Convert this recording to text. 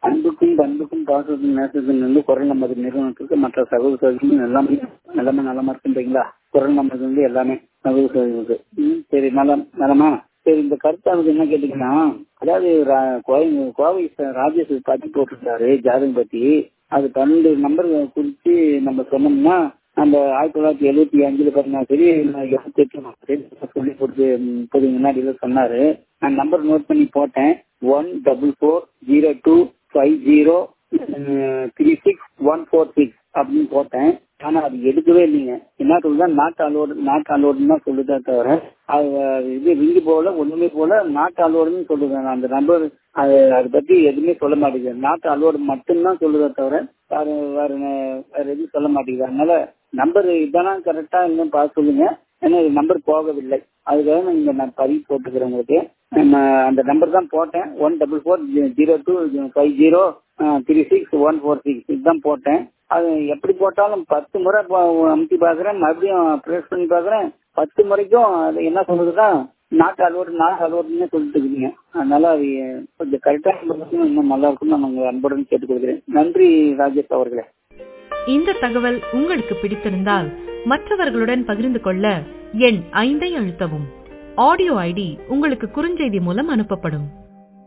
அன்புக்கும் பண்புக்கும் பாசத்துக்கும் நேசத்துக்கும் வந்து குரல் நமது நிறுவனத்துக்கு மற்ற சகோதர சகோதரிகள் எல்லாமே எல்லாமே நலமா இருக்குன்றீங்களா குரல் நமது வந்து எல்லாமே சகோதர சகோதரிகளுக்கு ம், சரி நலம் நலமா சரி இந்த கருத்தானது என்ன கேட்டீங்கன்னா அதாவது ரா- கோவை கோவை ச- ராஜேஷ் பத்தி போட்டிருந்தாரு ஜாதகம் பத்தி அது பன்னெண்டு நம்பர் குறிச்சு நம்ம சொன்னோம்னா நம்ம ஆயிரத்தி தொள்ளாயிரத்தி எழுபத்தி அஞ்சுல பார்த்தீங்கன்னா சரி எழுபத்தி எட்டு சொல்லி கொடுத்து முப்பது முன்னாடியில சொன்னாரு நான் நம்பர் நோட் பண்ணி போட்டேன் one double four zero two five zero three six one four six அப்படின்னு போட்டேன் ஆனா அது எடுக்கவே இல்லைங்க என்ன சொல்லுதா நாட் அலோடு நாட் அலோடுன்னு தான் சொல்லுதே தவிர அது அது இது ரிங்கு போல ஒண்ணுமே போல நாட் அலோடுன்னு சொல்லுது அந்த நம்பர் அது அதை பத்தி எதுவுமே சொல்ல மாட்டேங்குது நாட் அலோடு மட்டும்தான் சொல்லுதே தவிர வேற வேற வேற எதுவும் சொல்ல மாட்டேங்குது அதனால நம்பர் இதெல்லாம் கரெக்டா இன்னும் பார்த்து சொல்லுங்க ஏன்னா நம்பர் போகவில்லை அதுக்காக நான் இங்க நான் பதிவு போட்டுக்கிறேன் உங்களுக்கு நான் அந்த நம்பர் தான் போட்டேன் one double four zero two five zero three six one four six இதுதான் போட்டேன் அது எப்படி போட்டாலும் பத்து முறை இப்போ அமுத்தி பார்க்குறேன் மறுபடியும் ப்ரெஸ் பண்ணி பார்க்குறேன் பத்து முறைக்கும் அது என்ன சொல்றதுன்னா நாட்டு அலோடு நாட்டு அலோடுன்னு சொல்லிட்டு இருக்கீங்க அதனால அது கொஞ்சம் கரெக்டாக இன்னும் நல்லா இருக்கும்னு நான் உங்க அன்புடன் கேட்டுக்கொள்கிறேன் நன்றி ராஜேஷ் அவர்களே இந்த தகவல் உங்களுக்கு பிடித்திருந்தால் மற்றவர்களுடன் பகிர்ந்து கொள்ள எண் ஐந்தை அழுத்தவும் ஆடியோ ஐடி உங்களுக்கு குறுஞ்செய்தி மூலம் அனுப்பப்படும்